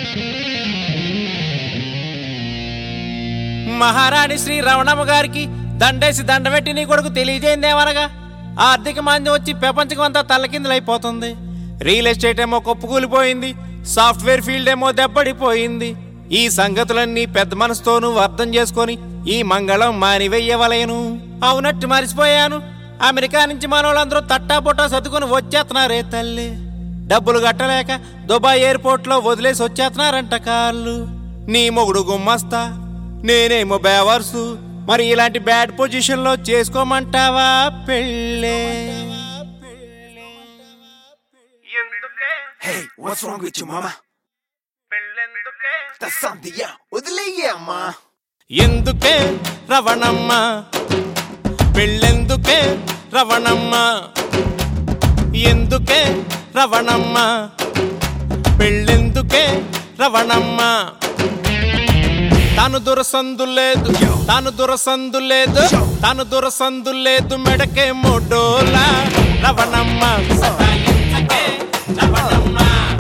మహారాణి శ్రీ రమణమ్మ గారికి దండేసి దండబెట్టి నీ కొడుకు తెలియజేయిందేమనగా ఆర్థిక మాంద్యం వచ్చి ప్రపంచం అంతా తల్లకిందులైపోతుంది రియల్ ఎస్టేట్ ఏమో కొప్పుకూలిపోయింది సాఫ్ట్వేర్ ఫీల్డ్ ఏమో దెబ్బడిపోయింది ఈ సంగతులన్నీ పెద్ద మనసుతోనూ అర్థం చేసుకొని ఈ మంగళం మానివెయ్యవలయను అవునట్టు మరిచిపోయాను అమెరికా నుంచి మనోళ్ళందరూ తట్టాపుట్టా సర్దుకొని వచ్చేస్తున్నారే తల్లి డబ్బులు కట్టలేక దుబాయ్ ఎయిర్పోర్ట్ లో వదిలేసి వచ్చేస్తున్నారంట కార్లు నీ మొగుడు గుమ్మస్తా నేనేమో బేవర్సు మరి ఇలాంటి బ్యాడ్ పొజిషన్ లో చేసుకోమంటావా పెళ్ళే ఎందుకే Hey, what's wrong with you, mama? పెళ్ళెందుకే That's something, yeah. వదిలేయ్యే అమ్మా ఎందుకే రవణమ్మ పెళ్ళెందుకే రవణమ్మ ఎందుకే రవణమ్మ పెళ్ళెందుకే రవణమ్మ తాను దురసందు లేదు తాను దురసందు లేదు తాను దురసందు లేదు మెడకే మొడోలా రవణమ్మ సతాయించకే రవణమ్మ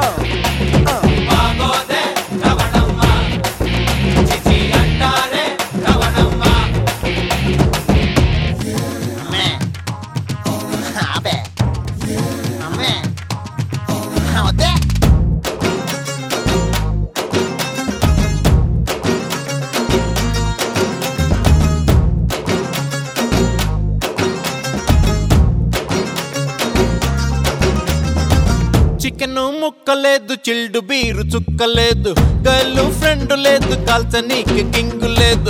బాగోదే రవణమ్మ చిచి అంటారే రవణమ్మ అమ్మే అబ్బే అమ్మే వద్దే చికెన్ ముక్కలేదు చిల్డు బీరు చుక్కలేదు గర్ల్ ఫ్రెండ్ లేదు కాల్చనీకి కింగ్ లేదు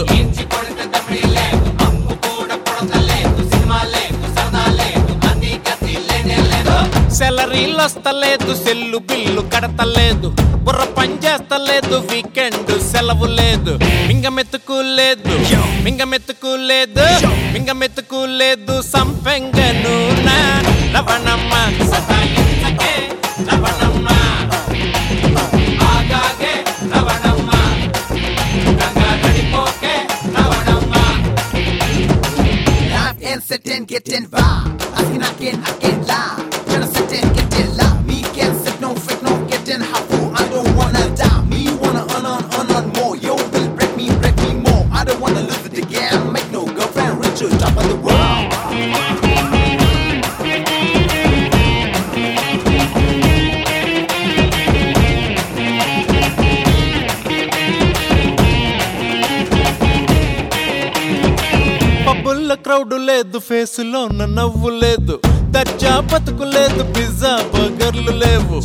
సెలరీలు వస్తలేదు సెల్లు బిల్లు కడతలేదు బుర్ర పని చేస్తలేదు వీకెండ్ సెలవు లేదు మింగమెత్తుకు లేదు మింగమెత్తుకు లేదు మింగమెత్తుకు లేదు సంపెంగను నా రవణమ్మ సతాయించకే రవణమ్మ ఆగాగే రవణమ్మ గంగా నడిపోకే Ravanamma Life and sit and get in vibe. Asking I can, I can lie. Tryna sit and get in line. Me can sit, no fake, no get in hot fool. I don't wanna die. Me wanna earn on, earn on more. Yo, will break me, break me more. I don't wanna lose it again. Make no girlfriend, rich or top of the world. పబ్బుల్ల crowd లేదు ఫేసులో నవ్వు లేదు దర్జా బతుకు లేదు pizza బర్గర్లు లేవు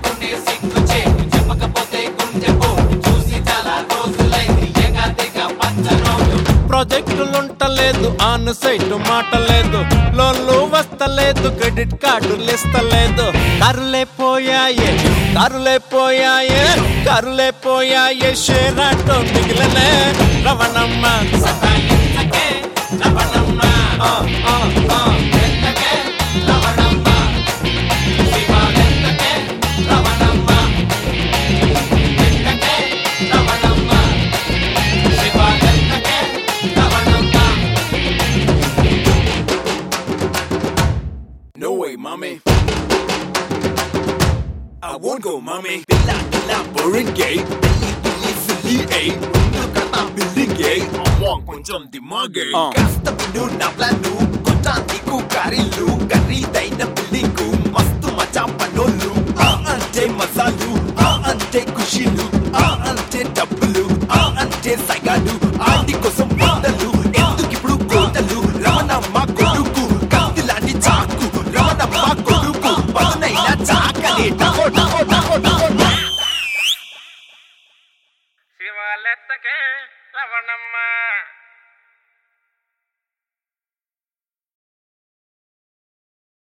ప్రాజెక్టులు ఉంటలేదు ఆన్ సైట్ మాట లేదు లోన్లు వస్తలేదు క్రెడిట్ కార్డులు ఇస్తలేదు కరులే పోయాయే కరులే పోయాయే కరులే పోయాయే షేర్ ఆటో మిగిలనే రవణమ్మ సతాయించకే రవణమ్మ ఆ, ఆ, ఆ. ఎంతకే Ravanamma శివాలెంతకే Ravanamma ఎంతకే Ravanamma శివాలెంతకే Ravanamma No way, mommy. I won't go, mommy. Billa, billa, boring gay. Billy, silly, eh. Mundu kata billing gay. Among కొంచెం దిమాగే కాస్త విను నా ప్లాను కొట్టా నీకు కారీలు ఖరీదైన బిల్డింగు మస్తు మచా పనోళ్ళు ఆ అంటే మసాలు ఆ అంటే ఖుషీలు ఆ అంటే డబ్బులు ఆ అంటే సగాలు ఆటి కోసం వందలు ఎందుకు ఇప్పుడు కోటలు రమణమ్మ కొడుకు కత్తి లాంటి చాకు రమణమ్మ కొడుకు పదునైన చాకలి టకో టకో టకో టకో శివాలెత్తకే రవణమ్మ